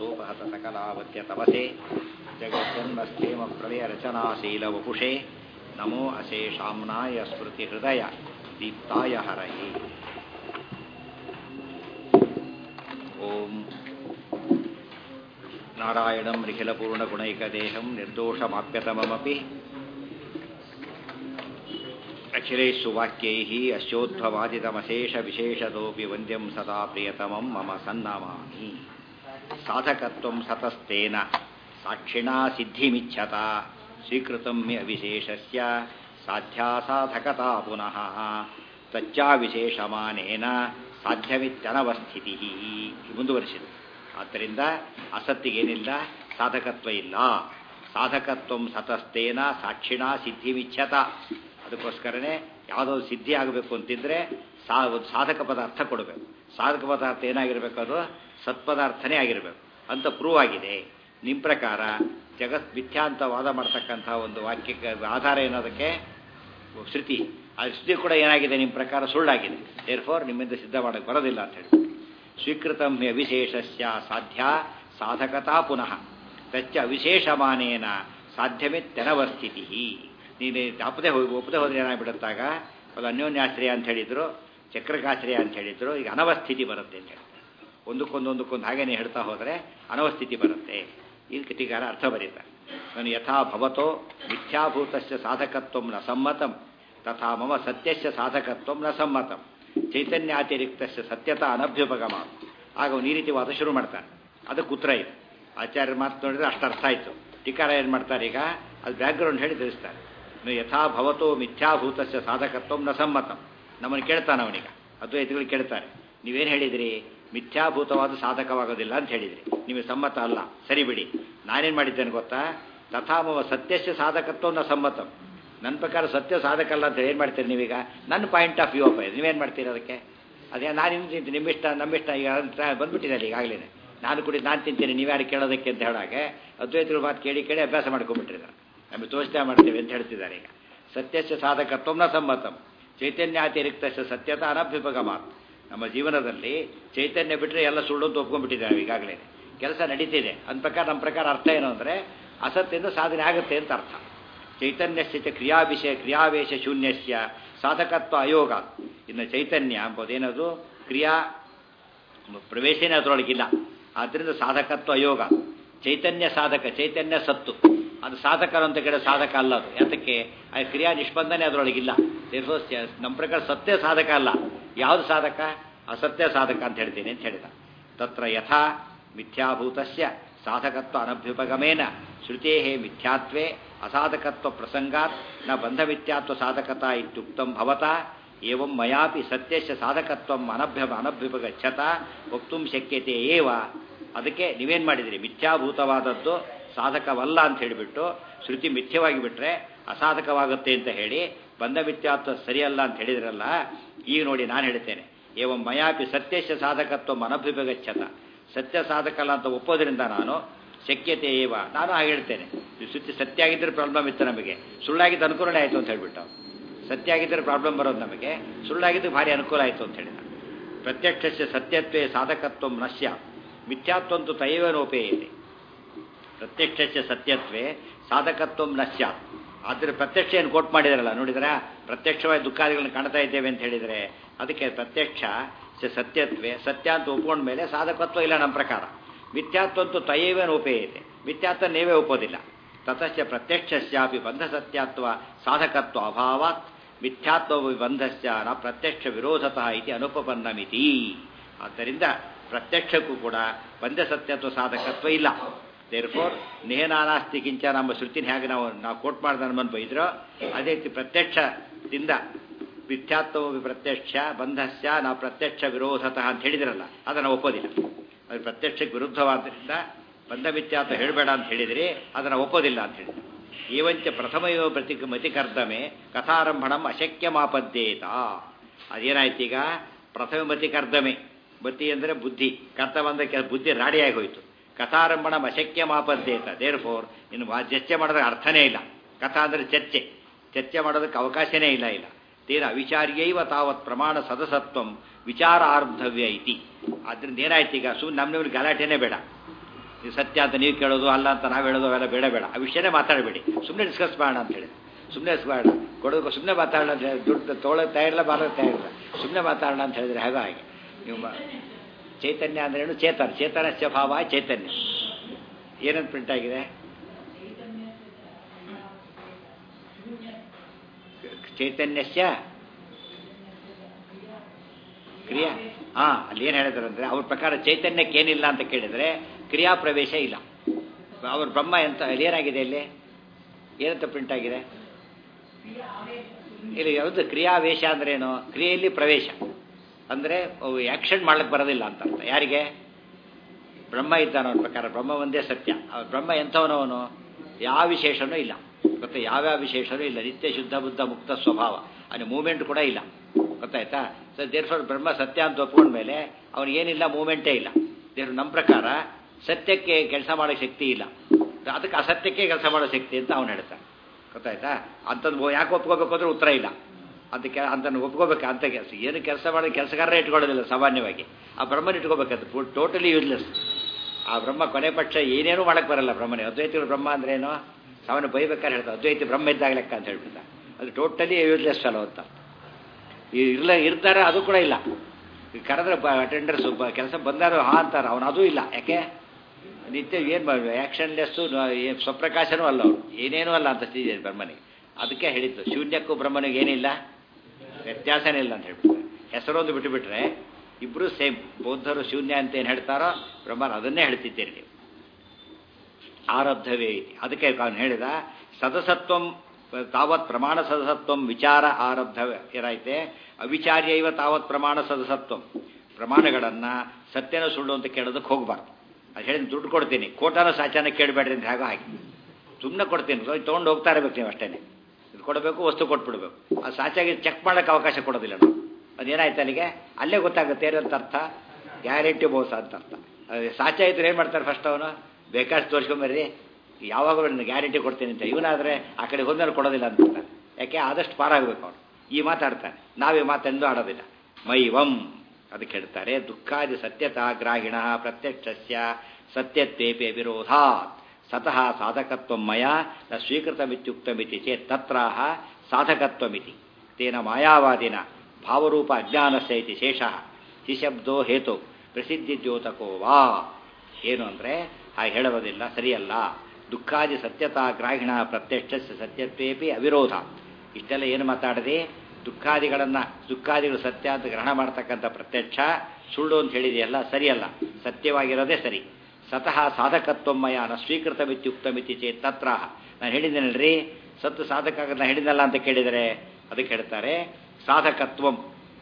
ಸೋಪಹತ ಸಕಲಾವತ್ಯ ತಪಸೆ ಜಗಜ್ಜನ್ಮಸ್ಥೇಮ ಪ್ರಳಯರಚನಾಶೀಲವಪುಷೆ ನಮೋ ಅಶೇಷಾಮ್ನಾಯ ಸ್ಮೃತಿ ಹೃದಯ ದೀಪ್ತಾಯ ಹರಯೇ ಓಂ ನಾರಾಯಣಂ ನಿಖಿಲಪೂರ್ಣಗುಣೈಕದೇಹಂ ನಿರ್ದೋಷಮಾಪ್ಯತಮಮಪಿ ಅಖಿಲೇಶು ವಾಕ್ಯೈः ಅಶ್ಯೋದ್ಭವಾದಿತಮಶೇಷವಿಶೇಷತೋऽಪಿ ವಂದ್ಯಂ ಸದಾ ಪ್ರಿಯತಮಂ ಮಮ ಸನ್ನಮಾಮಿ ಸಾಧಕತ್ವಂ ಸತಸ್ತೇನ ಸಾಕ್ಷಿಣಾ ಸಿದ್ಧಿಮಿಚ್ಛತ ಸ್ವೀಕೃತಂ ಮೆ ಅವಿಶೇಷಸ್ಯ ಸಾಧ್ಯಾ ಸಾಧಕತಾ ಪುನಃ ತಚ್ಚಾವಿಶೇಷಮಾನೇನ ಸಾಧ್ಯವಿತ್ಯನವಸ್ಥಿತಿ ಮುಂದುವರಿಸಿದೆ ಆದ್ದರಿಂದ ಅಸತ್ತಿಗೇನಿಲ್ಲ ಸಾಧಕತ್ವ ಇಲ್ಲ ಸಾಧಕತ್ವಂ ಸತಸ್ತೇನ ಸಾಕ್ಷಿಣಾ ಸಿದ್ಧಿಮಿಚ್ಛತ ಅದಕ್ಕೋಸ್ಕರನೇ ಯಾವುದೋ ಸಿದ್ಧಿ ಆಗಬೇಕು ಅಂತಿದ್ರೆ ಸಾ ಒಂದು ಸಾಧಕ ಪದಾರ್ಥ ಕೊಡಬೇಕು ಸಾಧಕ ಪದಾರ್ಥ ಏನಾಗಿರಬೇಕು ಅದು ಸತ್ಪದಾರ್ಥನೇ ಆಗಿರಬೇಕು ಅಂತ ಪ್ರೂವ್ ಆಗಿದೆ ನಿಮ್ಮ ಪ್ರಕಾರ ಜಗತ್ ಮಿಥ್ಯಾ ಅಂತ ವಾದ ಮಾಡ್ತಕ್ಕಂಥ ಒಂದು ವಾಕ್ಯಕ್ಕೆ ಆಧಾರ ಏನೋದಕ್ಕೆ ಶ್ರುತಿ ಆ ಶ್ರುತಿ ಕೂಡ ಏನಾಗಿದೆ ನಿಮ್ಮ ಪ್ರಕಾರ ಸುಳ್ಳಾಗಿದೆ ಏರ್ಫೋರ್ ನಿಮ್ಮಿಂದ ಸಿದ್ಧ ಮಾಡೋಕ್ಕೆ ಬರೋದಿಲ್ಲ ಅಂತ ಹೇಳಿ ಸ್ವೀಕೃತಂ ಅವಿಶೇಷಸ್ಯ ಸಾಧ್ಯ ಸಾಧಕತಾ ಪುನಃ ತಚ್ಚ ಅವಿಶೇಷಮಾನೇನ ಸಾಧ್ಯಮಿತ್ಯನವಸ್ಥಿತಿ ನೀನು ತಪ್ಪದೆ ಹೋಗಿ ಒಪ್ಪದೆ ಹೋದ್ರೆ ಏನಾಗ್ಬಿಡುತ್ತಾಗ ಅದು ಅನ್ಯೋನ್ಯಾಶ್ರಯ ಅಂತ ಹೇಳಿದ್ರು ಚಕ್ರಕಾಶ್ರಯ ಅಂತ ಹೇಳಿದ್ರು ಈಗ ಅನವಸ್ಥಿತಿ ಬರುತ್ತೆ ಅಂತ ಹೇಳಿ ಒಂದಕ್ಕೊಂದೊಂದಕ್ಕೊಂದು ಹಾಗೇನೆ ಹೇಳ್ತಾ ಹೋದರೆ ಅನವಸ್ಥಿತಿ ಬರುತ್ತೆ ಇಲ್ಲಿ ಕೃತಿಕಾರ ಅರ್ಥ ಬರೀತಾರೆ ನಾನು ಯಥಾ ಭವತೋ ಮಿಥ್ಯಾಭೂತಸ್ಯ ಸಾಧಕತ್ವ ನ ಸಮ್ಮತಂ ತಥಾ ಮಮ ಸತ್ಯಸ್ಯ ಸಾಧಕತ್ವ ನ ಸಮ್ಮತಂ ಚೈತನ್ಯಾತಿರಿಕ್ತಸ್ಯ ಸತ್ಯತಾ ಅನಭ್ಯುಪಗಮ ಆಗ ಅವನು ಈ ರೀತಿ ವಾದ ಶುರು ಮಾಡ್ತಾನೆ ಅದಕ್ಕೆ ಉತ್ತರ ಇದೆ ಆಚಾರ್ಯ ಮಾತು ನೋಡಿದ್ರೆ ಅಷ್ಟು ಅರ್ಥ ಆಯಿತು ಟೀಕಾರ ಏನು ಮಾಡ್ತಾರೆ ಈಗ ಅದು ಬ್ಯಾಕ್ಗ್ರೌಂಡ್ ಹೇಳಿ ತಿಳಿಸ್ತಾರೆ ಯಥಾ ಭವತೋ ಮಿಥ್ಯಾಭೂತಸ್ಯ ಸಾಧಕತ್ವ ನ ಸಮ್ಮತಂ ನಮ್ಮನ್ನು ಕೇಳ್ತಾನೆ ಅವನೀಗ ಅದ್ವೈತಗಳು ಕೇಳ್ತಾರೆ ನೀವೇನು ಹೇಳಿದಿರಿ ಮಿಥ್ಯಾಭೂತವಾದ ಸಾಧಕವಾಗೋದಿಲ್ಲ ಅಂತ ಹೇಳಿದ್ರಿ ನಿಮಗೆ ಸಮ್ಮತ ಅಲ್ಲ ಸರಿ ಬಿಡಿ ನಾನೇನು ಮಾಡಿದ್ದೇನೆ ಗೊತ್ತಾ ತಥಾಮವ ಸತ್ಯಸ್ಯ ಸಾಧಕತ್ವ ನ ಸಮ್ಮತಂ ನನ್ನ ಪ್ರಕಾರ ಸತ್ಯ ಸಾಧಕ ಅಲ್ಲ ಅಂತ ಏನು ಮಾಡ್ತೀರಿ ನೀವೀಗ ನನ್ನ ಪಾಯಿಂಟ್ ಆಫ್ ವ್ಯೂ ಅಪ್ಪ ನೀವೇನು ಮಾಡ್ತೀರಿ ಅದಕ್ಕೆ ಅದೇ ನಾನು ಇನ್ನು ತಿಂತೀನಿ ನಿಮ್ಮಿಷ್ಟ ನಮ್ಮಿಷ್ಟ ಈಗ ಬಂದ್ಬಿಟ್ಟಿದ್ದಾರೆ ಈಗಾಗಲೇ ನಾನು ಕುಡಿ ನಾನು ತಿಂತೀನಿ ನೀವ್ಯಾರು ಕೇಳೋದಕ್ಕೆ ಅಂತ ಹೇಳಾಗೆ ಅದ್ವೈತಗಳು ಮಾತು ಕೇಳಿ ಕೇಳಿ ಅಭ್ಯಾಸ ಮಾಡ್ಕೊಂಡ್ಬಿಟ್ಟಿದ್ದಾರೆ ನಮಗೆ ತೋರಿಸ್ತಾ ಮಾಡ್ತೇವೆ ಅಂತ ಹೇಳ್ತಿದ್ದಾರೆ ಈಗ ಸತ್ಯಸ್ಯ ಸಾಧಕತ್ವನ ಸಮ್ಮತಂ ಚೈತನ್ಯಾತಿರಿಕ್ತಸ್ಯ ಸತ್ಯತ ಅನಭ್ಯುಪಗಮ ನಮ್ಮ ಜೀವನದಲ್ಲಿ ಚೈತನ್ಯ ಬಿಟ್ಟರೆ ಎಲ್ಲ ಸುಳ್ಳು ಅಂತ ಒಪ್ಕೊಂಡ್ಬಿಟ್ಟಿದ್ದಾರೆ ಈಗಾಗಲೇ ಕೆಲಸ ನಡೀತಿದೆ ಅಂದ ಪ್ರಕಾರ ನಮ್ಮ ಪ್ರಕಾರ ಅರ್ಥ ಏನು ಅಂದರೆ ಅಸತ್ಯದಿಂದ ಸಾಧನೆ ಆಗುತ್ತೆ ಅಂತ ಅರ್ಥ ಚೈತನ್ಯಸ್ಯ ಚ ಕ್ರಿಯಾವಿಷಯ ಕ್ರಿಯಾವೇಶ ಶೂನ್ಯಸ್ಯ ಸಾಧಕತ್ವ ಅಯೋಗ ಇನ್ನು ಚೈತನ್ಯ ಎಂಬುದೇನದು ಕ್ರಿಯಾ ಪ್ರವೇಶನೇ ಅದರೊಳಗಿಲ್ಲ ಆದ್ದರಿಂದ ಸಾಧಕತ್ವ ಅಯೋಗ ಚೈತನ್ಯ ಸಾಧಕ ಚೈತನ್ಯ ಸತ್ತು ಅದು ಸಾಧಕ ಅಂತ ಕಡೆ ಸಾಧಕ ಅಲ್ಲ ಅದು ಯಾತಕ್ಕೆ ಆ ಕ್ರಿಯಾ ನಿಷ್ಪಂದನೆ ಅದರೊಳಗಿಲ್ಲ ನಮ್ಮ ಪ್ರಕಾರ ಸತ್ಯ ಸಾಧಕ ಅಲ್ಲ ಯಾವುದು ಸಾಧಕ ಅಸತ್ಯ ಸಾಧಕ ಅಂತ ಹೇಳ್ತೀನಿ ಅಂತ ಹೇಳಿದ ತತ್ರ ಯಥಾ ಮಿಥ್ಯಾಭೂತಸ್ಯ ಸಾಧಕತ್ವ ಅನಭ್ಯುಪಗಮೇನ ಶ್ರುತೇ ಮಿಥ್ಯಾತ್ವೇ ಅಸಾಧಕತ್ವ ಪ್ರಸಂಗಾತ್ ನ ಬಂಧಮಿಥ್ಯಾತ್ವ ಸಾಧಕತಾ ಇತ್ಯುಕ್ತಂ ಭವತಾ ಏವಂ ಮಯಾಪಿ ಸತ್ಯಸ್ಯ ಸಾಧಕತ್ವ ಅನಭ್ಯ ಅನಭ್ಯುಪಗಚ್ಚತ ವಕ್ತು ಶಕ್ಯತೆ ಏವ ಅದಕ್ಕೆ ನೀವೇನು ಮಾಡಿದಿರಿ ಮಿಥ್ಯಾಭೂತವಾದದ್ದು ಸಾಧಕವಲ್ಲ ಅಂತ ಹೇಳಿಬಿಟ್ಟು ಶ್ರುತಿ ಮಿಥ್ಯವಾಗಿ ಬಿಟ್ರೆ ಅಸಾಧಕವಾಗುತ್ತೆ ಅಂತ ಹೇಳಿ ಬಂಧ ಮಿಥ್ಯಾತ್ವ ಸರಿಯಲ್ಲ ಅಂತ ಹೇಳಿದ್ರಲ್ಲ ಈಗ ನೋಡಿ ನಾನು ಹೇಳ್ತೇನೆ ಏವಂ ಮಯಾಪಿ ಸತ್ಯಸ್ಯ ಸಾಧಕತ್ವ ಅನಭ್ಯುಪಗಚ್ಚತ ಸತ್ಯ ಸಾಧಕಲ್ಲ ಅಂತ ಒಪ್ಪೋದ್ರಿಂದ ನಾನು ಶಕ್ಯತೆ ಏವ ನಾನು ಹಾಗೆ ಹೇಳ್ತೇನೆ ಸುತ್ತಿ ಸತ್ಯ ಆಗಿದ್ದರೆ ಪ್ರಾಬ್ಲಮ್ ಇತ್ತು ನಮಗೆ ಸುಳ್ಳಾಗಿದ್ದು ಅನುಕೂಲನೇ ಆಯಿತು ಅಂತ ಹೇಳ್ಬಿಟ್ಟು ಸತ್ಯ ಆಗಿದ್ದರೆ ಪ್ರಾಬ್ಲಮ್ ಬರೋದು ನಮಗೆ ಸುಳ್ಳಾಗಿದ್ದು ಭಾರಿ ಅನುಕೂಲ ಆಯಿತು ಅಂತ ಹೇಳಿದ ಪ್ರತ್ಯಕ್ಷ ಸತ್ಯತ್ವೇ ಸಾಧಕತ್ವ ನಶ್ಯ ಮಿಥ್ಯಾತ್ವಂತು ತೈವನೋಪೇ ಇದೆ ಪ್ರತ್ಯಕ್ಷ ಸತ್ಯತ್ವೇ ಸಾಧಕತ್ವ ನಶ್ಯ ಆದರೆ ಪ್ರತ್ಯಕ್ಷ ಏನು ಕೋಟ್ ಮಾಡಿದಾರಲ್ಲ ನೋಡಿದ್ರೆ ಪ್ರತ್ಯಕ್ಷವಾಗಿ ದುಃಖಾದಿಗಳನ್ನು ಕಾಣ್ತಾ ಇದ್ದೇವೆ ಅಂತ ಹೇಳಿದರೆ ಅದಕ್ಕೆ ಪ್ರತ್ಯಕ್ಷ ಸತ್ಯತ್ವೇ ಸತ್ಯ ಅಂತ ಒಪ್ಕೊಂಡ ಮೇಲೆ ಸಾಧಕತ್ವ ಇಲ್ಲ ನಮ್ಮ ಪ್ರಕಾರ ಮಿಥ್ಯಾತ್ವಂತು ತಯೇವೇನೋಪೇ ಇದೆ ಮಿಥ್ಯಾತ್ವ ನೀವೇ ಒಪ್ಪೋದಿಲ್ಲ ತತಶ್ಚ ಪ್ರತ್ಯಕ್ಷಸ್ಯಾಪಿ ಬಂಧ ಸತ್ಯತ್ವ ಸಾಧಕತ್ವ ಅಭಾವಾತ್ ಮಿಥ್ಯಾತ್ವ ಬಂಧಸ್ಯ ನ ಪ್ರತ್ಯಕ್ಷ ವಿರೋಧತಃ ಇತಿ ಅನುಪಪನ್ನಮಿತಿ ಆದ್ದರಿಂದ ಪ್ರತ್ಯಕ್ಷಕ್ಕೂ ಕೂಡ ಬಂಧ ಸತ್ಯತ್ವ ಸಾಧಕತ್ವ ಇಲ್ಲ ದೇರ್ಫೋರ್ ನೇಹನಾನಾಸ್ತಿ ಕಿಂಚ ನಮ್ಮ ಶ್ರುತಿನ ಹೇಗೆ ನಾವು ನಾವು ಕೋಟ್ ಮಾಡಿದ ನಮ್ಮನ್ನು ಬೈದ್ರೋ ಅದೇ ರೀತಿ ಪ್ರತ್ಯಕ್ಷದಿಂದ ಮಿಥ್ಯಾತ್ವ ಪ್ರತ್ಯಕ್ಷ ಬಂಧಸ್ಯ ನಾವು ಪ್ರತ್ಯಕ್ಷ ವಿರೋಧತಃ ಅಂತ ಹೇಳಿದಿರಲ್ಲ ಅದನ್ನು ಒಪ್ಪೋದಿಲ್ಲ ಅದು ಪ್ರತ್ಯಕ್ಷಕ್ಕೆ ವಿರುದ್ಧವಾದ್ದರಿಂದ ಬಂಧ ಮಿಥ್ಯಾತ್ವ ಹೇಳಬೇಡ ಅಂತ ಹೇಳಿದರೆ ಅದನ್ನು ಒಪ್ಪೋದಿಲ್ಲ ಅಂತ ಹೇಳಿದ್ರು ಏವಂಚ ಪ್ರಥಮಯೋ ಪ್ರತಿ ಮತಿಕರ್ದಮೆ ಕಥಾರಂಭಣಂ ಅಶಕ್ಯ ಮಾಪದ್ಯೇತ ಅದೇನಾಯ್ತು ಈಗ ಪ್ರಥಮ ಮತಿಕರ್ದಮೆ ಮತಿ ಅಂದರೆ ಬುದ್ಧಿ ಕರ್ತ ಬಂದ ಬುದ್ಧಿ ರಾಡಿಯಾಗಿ ಹೋಯಿತು ಕಥಾರಂಭಣ ಅಶಕ್ಯ ಮಾಪದ್ಯೇತ ದೇರ್ ಫೋರ್ ಇನ್ನು ಚರ್ಚೆ ಮಾಡೋದಕ್ಕೆ ಅರ್ಥನೇ ಇಲ್ಲ ಕಥಾ ಅಂದರೆ ಚರ್ಚೆ ಚರ್ಚೆ ಮಾಡೋದಕ್ಕೆ ಅವಕಾಶನೇ ಇಲ್ಲ ಇಲ್ಲ ತೇನ ಅವಿಚಾರ್ಯೈವ ತಾವತ್ ಪ್ರಮಾಣ ಸದಸತ್ವಂ ವಿಚಾರ ಆರಂಭವ್ಯ ಐತಿ ಆದ್ರಿಂದ ಏನಾಯ್ತು ಈಗ ಸುಮ್ಮನೆ ನಮ್ಮ ಗಲಾಟೆನೇ ಬೇಡ ಇದು ಸತ್ಯ ಅಂತ ನೀವು ಕೇಳೋದು ಅಲ್ಲ ಅಂತ ನಾವು ಹೇಳೋದು ಅವೆಲ್ಲ ಬೇಡ ಬೇಡ ಆ ವಿಷಯನೇ ಮಾತಾಡಬೇಡಿ ಸುಮ್ಮನೆ ಡಿಸ್ಕಸ್ ಮಾಡೋಣ ಅಂತ ಹೇಳಿ ಸುಮ್ಮನೆ ಬೇಡ ಕೊಡೋದು ಸುಮ್ಮನೆ ಮಾತಾಡೋಣ ಅಂತ ಹೇಳಿ ದುಡ್ಡು ತೊಗೊಳೋದು ತಯಾರಿಲ್ಲ ಬಾರೋದು ತಯಾರಿಲ್ಲ ಸುಮ್ಮನೆ ಮಾತಾಡೋಣ ಅಂತ ಹೇಳಿದ್ರೆ ಹೇಗೋ ಹಾಗೆ ನೀವು ಮಾ- ಚೈತನ್ಯ ಅಂದ್ರೇನು ಚೇತನ ಚೇತನಸ್ಯ ಭಾವ ಚೈತನ್ಯ ಏನಂತ ಪ್ರಿಂಟ್ ಆಗಿದೆ ಚೈತನ್ಯಸ್ಯ ಕ್ರಿಯಾ ಹಾ ಅಲ್ಲಿ ಏನು ಹೇಳಿದ್ರು ಅಂದ್ರೆ ಅವ್ರ ಪ್ರಕಾರ ಚೈತನ್ಯಕ್ಕೆ ಏನಿಲ್ಲ ಅಂತ ಕೇಳಿದ್ರೆ ಕ್ರಿಯಾ ಪ್ರವೇಶ ಇಲ್ಲ ಅವ್ರ ಬ್ರಹ್ಮ ಎಂತ ಅಲ್ಲಿ ಏನಾಗಿದೆ ಇಲ್ಲಿ ಏನಂತ ಪ್ರಿಂಟ್ ಆಗಿದೆ ಇಲ್ಲಿ ಯಾವುದು ಕ್ರಿಯಾವೇಶ ಅಂದ್ರೇನು ಕ್ರಿಯೆಯಲ್ಲಿ ಪ್ರವೇಶ ಅಂದ್ರೆ ಅವು ಆಕ್ಷನ್ ಮಾಡ್ಲಿಕ್ಕೆ ಬರೋದಿಲ್ಲ ಅಂತ ಅರ್ಥ ಯಾರಿಗೆ ಬ್ರಹ್ಮ ಇದ್ದಾನ ಅವ್ರ ಪ್ರಕಾರ ಬ್ರಹ್ಮ ಒಂದೇ ಸತ್ಯ ಅವ್ರ ಬ್ರಹ್ಮ ಎಂಥವನವನು ಯಾವ ವಿಶೇಷನೂ ಇಲ್ಲ ಗೊತ್ತಾ ಯಾವ್ಯಾವ ವಿಶೇಷನೂ ಇಲ್ಲ ನಿತ್ಯ ಶುದ್ಧ ಬುದ್ಧ ಮುಕ್ತ ಸ್ವಭಾವ ಅಲ್ಲಿ ಮೂಮೆಂಟ್ ಕೂಡ ಇಲ್ಲ ಗೊತ್ತಾಯ್ತಾ ಸೊ ದೇರ್ಫೋರ್ ಬ್ರಹ್ಮ ಸತ್ಯ ಅಂತ ಒಪ್ಕೊಂಡ್ಮೇಲೆ ಅವನಿಗೇನಿಲ್ಲ ಮೂಮೆಂಟೇ ಇಲ್ಲ ದೇವ್ರು ನಮ್ಮ ಪ್ರಕಾರ ಸತ್ಯಕ್ಕೆ ಕೆಲಸ ಮಾಡೋ ಶಕ್ತಿ ಇಲ್ಲ ಅದಕ್ಕೆ ಅಸತ್ಯಕ್ಕೆ ಕೆಲಸ ಮಾಡೋ ಶಕ್ತಿ ಅಂತ ಅವನು ಹೇಳ್ತಾನೆ ಗೊತ್ತಾಯ್ತಾ ಅಂಥದ್ದು ಯಾಕೆ ಒಪ್ಕೋಬೇಕು ಅಂದ್ರೆ ಉತ್ತರ ಇಲ್ಲ ಅದಕ್ಕೆ ಅಂತನ್ನು ಒಪ್ಕೋಬೇಕು ಅಂತ ಕೆಲಸ ಏನು ಕೆಲಸ ಮಾಡೋ ಕೆಲಸಗಾರರೇ ಇಟ್ಕೊಳ್ಳೋದಿಲ್ಲ ಸಾಮಾನ್ಯವಾಗಿ ಆ ಬ್ರಹ್ಮನ ಇಟ್ಕೋಬೇಕಂತ ಟೋಟಲಿ ಯೂಸ್ಲೆಸ್ ಆ ಬ್ರಹ್ಮ ಕೊನೆ ಪಕ್ಷ ಏನೇನೂ ಮಾಡಕ್ಕೆ ಬರಲ್ಲ ಬ್ರಹ್ಮನೇ ಅದ್ವೈತಿಗಳು ಬ್ರಹ್ಮ ಅಂದ್ರೇನು ಸಾಮಾನ್ಯ ಬೈಬೇಕಾದ್ರೆ ಹೇಳ್ತಾರೆ ಅದ್ವೈತಿ ಬ್ರಹ್ಮ ಇದ್ದಾಗ ಲೆಕ್ಕ ಅಂತ ಹೇಳ್ಬಿಟ್ಟ ಅದು ಟೋಟಲಿ ಯೂಸ್ಲೆಸ್ ಫೆಲೋ ಅಂತ ಈ ಇರ್ಲ ಇರ್ತಾರೆ ಅದು ಕೂಡ ಇಲ್ಲ ಈ ಕರೆದ್ರೆ ಅಟೆಂಡರ್ಸ್ ಕೆಲಸ ಬಂದಾರು ಹಾ ಅಂತಾರೆ ಅವನು ಅದೂ ಇಲ್ಲ ಯಾಕೆ ನಿತ್ಯ ಏನು ಆ್ಯಕ್ಷನ್ಲೆಸ್ಸು ಸ್ವಪ್ರಕಾಶನೂ ಅಲ್ಲ ಅವನು ಏನೇನೂ ಅಲ್ಲ ಅಂತ ಸ್ಥಿತಿ ಬ್ರಹ್ಮನಿಗೆ ಅದಕ್ಕೆ ಹೇಳಿದ್ದು ಶೂನ್ಯಕ್ಕೂ ಬ್ರಹ್ಮನಿಗೆ ಏನಿಲ್ಲ ವ್ಯತ್ಯಾಸನೇ ಇಲ್ಲ ಅಂತ ಹೇಳ್ಬಿಡ್ತಾರೆ ಹೆಸರೊಂದು ಬಿಟ್ಟುಬಿಟ್ರೆ ಇಬ್ಬರು ಸೇಮ್ ಬೌದ್ಧರು ಶೂನ್ಯ ಅಂತ ಏನು ಹೇಳ್ತಾರೋ ಬ್ರಹ್ಮನ ಅದನ್ನೇ ಹೇಳ್ತಿದ್ದೀರಿ ನೀವು ಆರಬ್ಧವೇ ಇತಿ ಅದಕ್ಕೆ ಅವನು ಹೇಳಿದ ಸದಸತ್ವಂ ತಾವತ್ ಪ್ರಮಾಣ ಸದಸತ್ವಂ ವಿಚಾರ ಆರಬ್ಧ ಏನಾಯ್ತೆ ಅವಿಚಾರ್ಯೈವ ತಾವತ್ ಪ್ರಮಾಣ ಸದಸತ್ವಂ ಪ್ರಮಾಣಗಳನ್ನು ಸತ್ಯನ ಸುಳ್ಳು ಅಂತ ಕೇಳೋದಕ್ಕೆ ಹೋಗಬಾರ್ದು ಅದು ಹೇಳಿ ದುಡ್ಡು ಕೊಡ್ತೀನಿ ಕೋಟಾನ ಸಾಚಾನ ಕೇಳಬೇಡ್ರಿ ಅಂತ ಹೇಗೋ ಹಾಗೆ ಸುಮ್ಮನೆ ಕೊಡ್ತೀನಿ ತೊಗೊಂಡು ಹೋಗ್ತಾ ಇರ್ಬೇಕು ನೀವು ಅಷ್ಟೇ ಇದು ಕೊಡಬೇಕು ವಸ್ತು ಕೊಟ್ಬಿಡ್ಬೇಕು ಆ ಸಾಚಾಗಿ ಚೆಕ್ ಮಾಡೋಕ್ಕೆ ಅವಕಾಶ ಕೊಡೋದಿಲ್ಲ ನಾವು ಅದೇನಾಯ್ತು ಅಲ್ಲಿಗೆ ಅಲ್ಲೇ ಗೊತ್ತಾಗುತ್ತೆ ಏನಂತ ಅರ್ಥ ಗ್ಯಾರಂಟಿ ಮೋಸ ಅಂತ ಅರ್ಥ ಅದು ಸಾಚ ಇದ್ರೆ ಏನು ಮಾಡ್ತಾರೆ ಫಸ್ಟ್ ಅವನು ಬೇಕಾಷ್ಟು ತೋರಿಸ್ಕೊಂಬರ್ರಿ ಯಾವಾಗಲೂ ನಾನು ಗ್ಯಾರಂಟಿ ಕೊಡ್ತೀನಿ ಅಂತ ಇವನಾದರೆ ಆ ಕಡೆ ಹೋದ್ಮೇಲೆ ಕೊಡೋದಿಲ್ಲ ಅಂತ ಯಾಕೆ ಆದಷ್ಟು ಪಾರಾಗಬೇಕು ಅವನು ಈ ಮಾತಾಡ್ತಾನೆ ನಾವೇ ಮಾತೆಂದು ಆಡೋದಿಲ್ಲ ಮೈವಂ ಅದಕ್ಕೆ ಹೇಳ್ತಾರೆ ದುಃಖಾದಿ ಸತ್ಯತಾ ಗ್ರಾಹಿಣ ಪ್ರತ್ಯಕ್ಷಸ್ಯ ಸತ್ಯತ್ವೇಪಿ ವಿರೋಧಾತ್ ಸತಃ ಸಾಧಕತ್ವ ಮಯ ನ ಸ್ವೀಕೃತಮಿತ್ಯುಕ್ತಮಿತಿ ಚೇತ್ ತತ್ರಾಹ ಸಾಧಕತ್ವಮಿತಿ ತೇನ ಮಾಯಾವಾದಿನ ಭಾವರೂಪ ಅಜ್ಞಾನಸ್ಯ ಇತಿ ಶೇಷಃ ಹಿಶಬ್ದೋ ಹೇತು ಪ್ರಸಿದ್ಧಿ ದ್ಯೋತಕೋ ವಾ ಏನು ಅಂದರೆ ಹಾಗೆ ಹೇಳುವುದಿಲ್ಲ ಸರಿಯಲ್ಲ ದುಃಖಾದಿ ಸತ್ಯತಾ ಗ್ರಾಹಿಣ ಪ್ರತ್ಯಕ್ಷ ಸತ್ಯತ್ವೇಪಿ ಅವಿರೋಧ ಇಷ್ಟೆಲ್ಲ ಏನು ಮಾತಾಡದೆ ದುಃಖಾದಿಗಳನ್ನು ದುಃಖಾದಿಗಳು ಸತ್ಯ ಅಂತ ಗ್ರಹಣ ಮಾಡ್ತಕ್ಕಂಥ ಪ್ರತ್ಯಕ್ಷ ಸುಳ್ಳು ಅಂತ ಹೇಳಿದೆಯಲ್ಲ ಸರಿಯಲ್ಲ ಸತ್ಯವಾಗಿರೋದೇ ಸರಿ ಸತಃ ಸಾಧಕತ್ವಮಯ ನ ಸ್ವೀಕೃತಮಿತ್ಯುಕ್ತಮಿತಿ ಚೇತ್ ತತ್ರ ನಾನು ಹೇಳಿದ್ದೇನಲ್ರಿ ಸತ್ತು ಸಾಧಕ ನಾನು ಹೇಳಿದ್ನಲ್ಲ ಅಂತ ಕೇಳಿದರೆ ಅದಕ್ಕೆ ಹೇಳ್ತಾರೆ ಸಾಧಕತ್ವಂ